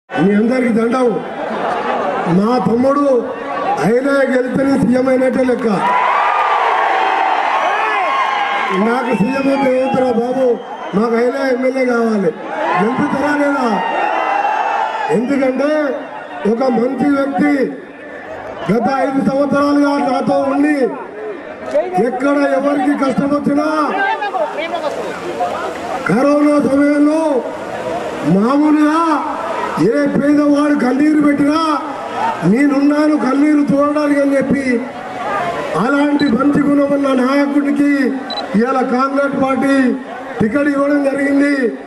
మీ అందరికి దండం మా తమ్ముడు అయినా గెలిపిన సీఎం అయినట్టే లెక్క నాకు సీఎం అయితే ఏమిరా బాబు మాకు అయినా ఎమ్మెల్యే కావాలి గెలుపుతారా లేదా ఎందుకంటే ఒక మంచి వ్యక్తి గత ఐదు సంవత్సరాలుగా నాతో ఉండి ఎక్కడ ఎవరికి కష్టం వచ్చినా కరోనా సమయంలో మామూలుగా ఏ పేదవాడు కన్నీరు పెట్టినా నేనున్నాను కన్నీరు చూడడానికి అని చెప్పి అలాంటి మంచి గుణం ఉన్న నాయకుడికి ఇవాళ కాంగ్రెస్ పార్టీ టికెట్ ఇవ్వడం జరిగింది